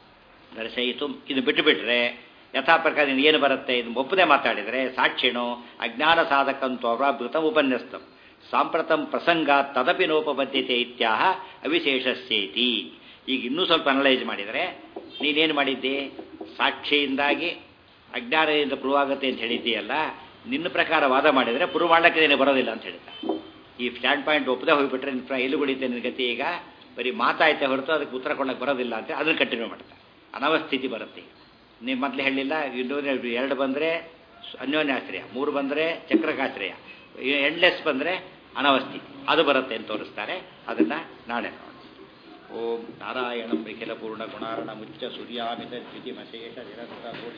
ದರ್ಶಯಿತು ಇದು ಬಿಟ್ಟು ಬಿಟ್ರೆ ಯಥಾ ಪ್ರಕಾರ ಏನು ಬರುತ್ತೆ ಇದು ಒಪ್ಪದೆ ಮಾತಾಡಿದರೆ ಸಾಕ್ಷಿಣೋ ಅಜ್ಞಾನ ಸಾಧಕಂತ್ವ ಭೃತ ಉಪನ್ಯಸ್ತಂ ಸಾಂಪ್ರತಂ ಪ್ರಸಂಗ ತದಪಿ ನೋಪಬದ್ಧತೆ ಇತ್ಯಾಹ ಅವಿಶೇಷಸ್ಯೇತಿ ಈಗ ಇನ್ನೂ ಸ್ವಲ್ಪ ಅನಲೈಸ್ ಮಾಡಿದರೆ ನೀನೇನು ಮಾಡಿದ್ದಿ ಸಾಕ್ಷಿಯಿಂದಾಗಿ ಅಜ್ಞಾನದಿಂದ ಪ್ರೂವ್ ಆಗುತ್ತೆ ಅಂತ ಹೇಳಿದ್ದೀಯಲ್ಲ ನಿನ್ನ ಪ್ರಕಾರ ವಾದ ಮಾಡಿದರೆ ಪ್ರೂವ್ ಮಾಡಲಿಕ್ಕೆ ನೀನು ಬರೋದಿಲ್ಲ ಅಂತ ಹೇಳ್ತಾ ಈ ಸ್ಟ್ಯಾಂಡ್ ಪಾಯಿಂಟ್ ಒಪ್ಪದೆ ಹೋಗಿಬಿಟ್ರೆ ನಿನ್ನ ಎಲ್ಲಿ ಗುಡಿತೆ ನಿನ್ನ ಗತಿ ಈಗ ಬರೀ ಮಾತಾಯ್ತೆ ಹೊರತು ಅದಕ್ಕೆ ಉತ್ತರ ಕೊಡಕ್ಕೆ ಬರೋದಿಲ್ಲ ಅಂತ ಅದನ್ನು ಕಂಟಿನ್ಯೂ ಮಾಡ್ತಾರೆ ಅನವಸ್ಥಿತಿ ಬರುತ್ತೆ ನೀವು ಮೊದಲು ಹೇಳಿಲ್ಲ ಇನ್ನೊಂದು ಎರಡು ಬಂದರೆ ಅನ್ಯೋನ್ಯಾಶ್ರಯ ಮೂರು ಬಂದರೆ ಚಕ್ರಕಾಶ್ರಯ ಎಂಡ್ಲೆಸ್ ಬಂದರೆ ಅನವಸ್ಥಿತಿ ಅದು ಬರುತ್ತೆ ಅಂತ ತೋರಿಸ್ತಾರೆ ಅದನ್ನು ನಾಳೆ ನೋಡೋಣ ಓಂ ನಾರಾಯಣ ನಿಖಿಲ ಪೂರ್ಣ ಗುಣಾರ್ಣ ಮುಚ್ಚ ಸೂರ್ಯಾಮಿತ ದ್ಯುತಿಮಶೇಷ ನಿರಂತರ